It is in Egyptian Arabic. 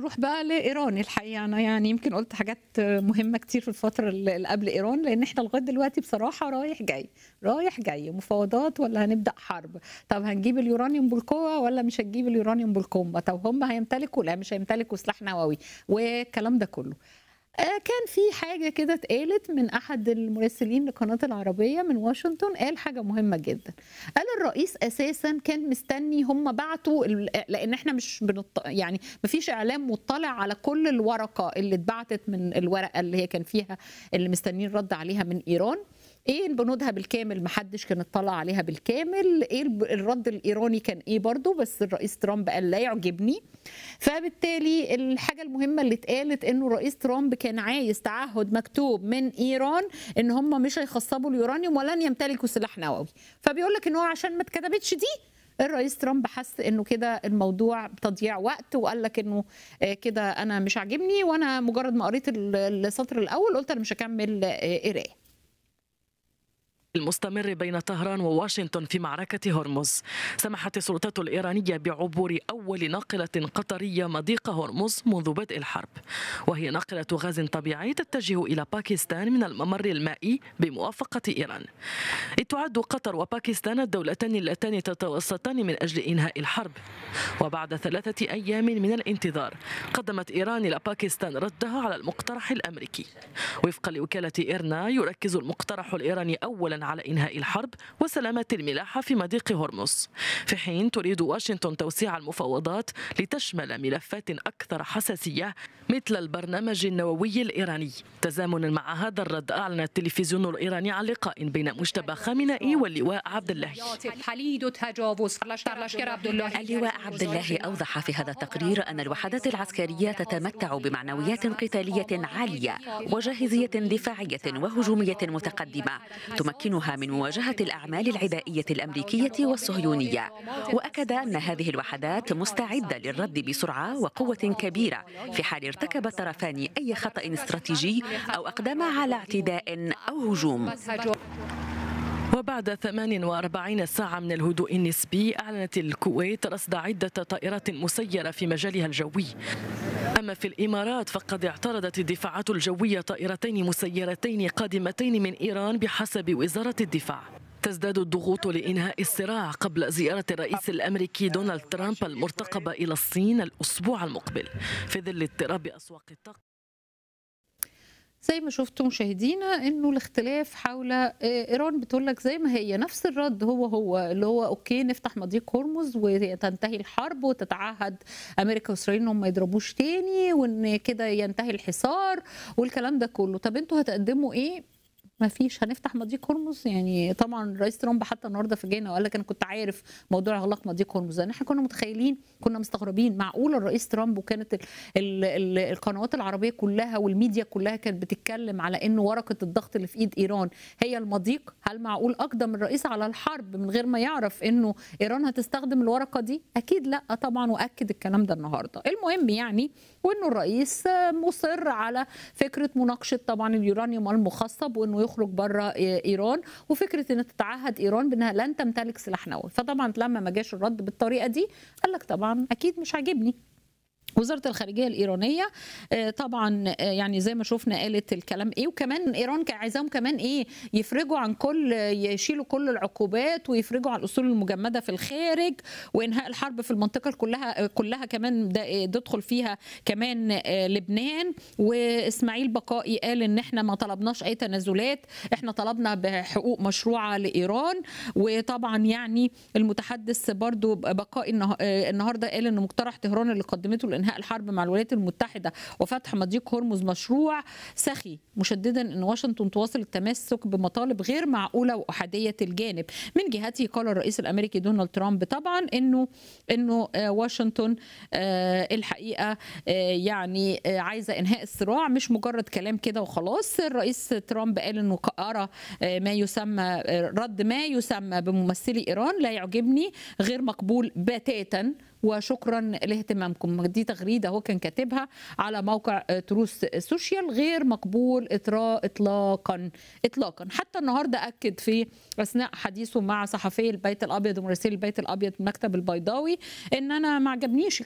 نروح بقى لايران الحقيقه انا يعني يمكن قلت حاجات مهمه كتير في الفتره اللي قبل ايران لان احنا لغايه دلوقتي بصراحه رايح جاي رايح جاي مفاوضات ولا هنبدا حرب طب هنجيب اليورانيوم بالقوه ولا مش هنجيب اليورانيوم بالقوه طب هم هيمتلكوا لا مش هيمتلكوا سلاح نووي والكلام ده كله كان في حاجة كده اتقالت من أحد المراسلين لقناة العربية من واشنطن قال حاجة مهمة جدا قال الرئيس أساسا كان مستني هم بعتوا لأن احنا مش بنط... يعني مفيش إعلام مطلع على كل الورقة اللي اتبعتت من الورقة اللي هي كان فيها اللي مستنيين رد عليها من إيران ايه بنودها بالكامل محدش كان اطلع عليها بالكامل ايه الرد الايراني كان ايه برضو بس الرئيس ترامب قال لا يعجبني فبالتالي الحاجه المهمه اللي اتقالت انه الرئيس ترامب كان عايز تعهد مكتوب من ايران ان هم مش هيخصبوا اليورانيوم ولن يمتلكوا سلاح نووي فبيقول لك ان هو عشان ما اتكتبتش دي الرئيس ترامب حس انه كده الموضوع تضييع وقت وقال لك انه كده انا مش عاجبني وانا مجرد ما قريت السطر الاول قلت انا مش هكمل قرايه المستمر بين طهران وواشنطن في معركة هرمز سمحت السلطات الإيرانية بعبور أول ناقلة قطرية مضيق هرمز منذ بدء الحرب وهي ناقلة غاز طبيعي تتجه إلى باكستان من الممر المائي بموافقة إيران إذ تعد قطر وباكستان الدولتان اللتان تتوسطان من أجل إنهاء الحرب وبعد ثلاثة أيام من الانتظار قدمت إيران إلى باكستان ردها على المقترح الأمريكي وفقا لوكالة إيرنا يركز المقترح الإيراني أولا على إنهاء الحرب وسلامة الملاحة في مضيق هرمز في حين تريد واشنطن توسيع المفاوضات لتشمل ملفات أكثر حساسية مثل البرنامج النووي الإيراني تزامنا مع هذا الرد أعلن التلفزيون الإيراني عن لقاء بين مجتبى خامنئي واللواء عبد الله اللواء عبد الله أوضح في هذا التقرير أن الوحدات العسكرية تتمتع بمعنويات قتالية عالية وجاهزية دفاعية وهجومية متقدمة تمكنها من مواجهة الأعمال العدائية الأمريكية والصهيونية وأكد أن هذه الوحدات مستعدة للرد بسرعة وقوة كبيرة في حال ارتكب الطرفان أي خطأ استراتيجي أو أقدم على اعتداء أو هجوم وبعد 48 ساعة من الهدوء النسبي أعلنت الكويت رصد عدة طائرات مسيرة في مجالها الجوي أما في الإمارات فقد اعترضت الدفاعات الجوية طائرتين مسيرتين قادمتين من إيران بحسب وزارة الدفاع تزداد الضغوط لإنهاء الصراع قبل زيارة الرئيس الأمريكي دونالد ترامب المرتقبة إلى الصين الأسبوع المقبل في ظل اضطراب أسواق الطاقة زي ما شفتوا مشاهدينا انه الاختلاف حول ايران بتقول لك زي ما هي نفس الرد هو هو اللي هو اوكي نفتح مضيق هرمز وتنتهي الحرب وتتعهد امريكا واسرائيل انهم ما يضربوش تاني وان كده ينتهي الحصار والكلام ده كله طب انتوا هتقدموا ايه ما فيش هنفتح مضيق هرمز يعني طبعا الرئيس ترامب حتى النهارده في جينا وقال لك انا كنت عارف موضوع اغلاق مضيق هرمز لان احنا كنا متخيلين كنا مستغربين معقول الرئيس ترامب وكانت ال ال ال القنوات العربيه كلها والميديا كلها كانت بتتكلم على انه ورقه الضغط اللي في ايد ايران هي المضيق هل معقول اقدم الرئيس على الحرب من غير ما يعرف انه ايران هتستخدم الورقه دي اكيد لا طبعا واكد الكلام ده النهارده المهم يعني وانه الرئيس مصر على فكره مناقشه طبعا اليورانيوم المخصب وانه يخرج بره ايران وفكره ان تتعهد ايران بانها لن تمتلك سلاح نووي فطبعا لما ما جاش الرد بالطريقه دي قال لك طبعا اكيد مش عاجبني وزاره الخارجيه الايرانيه طبعا يعني زي ما شفنا قالت الكلام ايه وكمان ايران كان عايزاهم كمان ايه يفرجوا عن كل يشيلوا كل العقوبات ويفرجوا عن الاصول المجمده في الخارج وانهاء الحرب في المنطقه كلها كلها كمان تدخل فيها كمان لبنان واسماعيل بقائي قال ان احنا ما طلبناش اي تنازلات احنا طلبنا بحقوق مشروعه لايران وطبعا يعني المتحدث برضو بقائي النهارده قال ان مقترح طهران اللي قدمته لانهاء الحرب مع الولايات المتحده وفتح مضيق هرمز مشروع سخي مشددا ان واشنطن تواصل التمسك بمطالب غير معقوله واحاديه الجانب من جهته قال الرئيس الامريكي دونالد ترامب طبعا انه انه واشنطن الحقيقه يعني عايزه انهاء الصراع مش مجرد كلام كده وخلاص الرئيس ترامب قال انه ارى ما يسمى رد ما يسمى بممثلي ايران لا يعجبني غير مقبول بتاتا وشكرا لاهتمامكم دي تغريده هو كان كاتبها على موقع تروس سوشيال غير مقبول اطراء اطلاقا اطلاقا حتى النهارده اكد في اثناء حديثه مع صحفي البيت الابيض ومراسلي البيت الابيض المكتب البيضاوي ان انا ما عجبنيش